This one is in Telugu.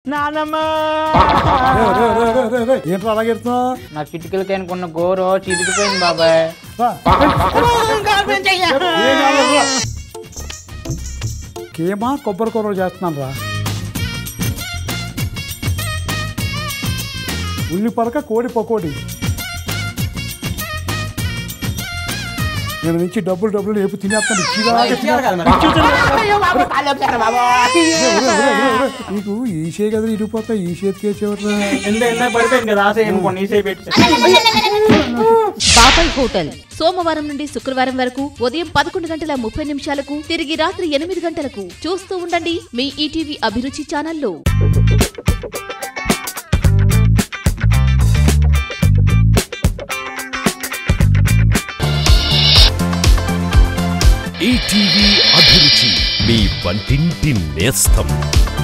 నానమ్మ రే, రే, రే, రే, రే, రే, ఏంట్రా అలాగే ఎడుతున్నావ్? నా చిటికలకి అనుకున్న గోరు చితికిపోయింది బాబాయ్ రా. ఏం కావాలి రా. కేమా కొబ్బరి కూర చేస్తున్నాను రా ఉల్లి పరక కోడి పకోడి నేను నుంచి డబ్బులు డబ్బులు ఏపు తినేస్తాను ఇచ్చిదాకా నీకు ఈ చే కదా ఇరిగిపోతా ఈ చేతికే చివరి పడిపోయింది కదా ఆశ అనుకోండి ఈ పెట్టి బాబాయ్ హోటల్ సోమవారం నుండి శుక్రవారం వరకు ఉదయం పదకొండు గంటల ముప్పై నిమిషాలకు తిరిగి రాత్రి ఎనిమిది గంటలకు చూస్తూ ఉండండి మీ ఈటీవీ అభిరుచి ఛానల్లో ఈటీవీ అభిరుచి మీ వంటింటి నేస్తం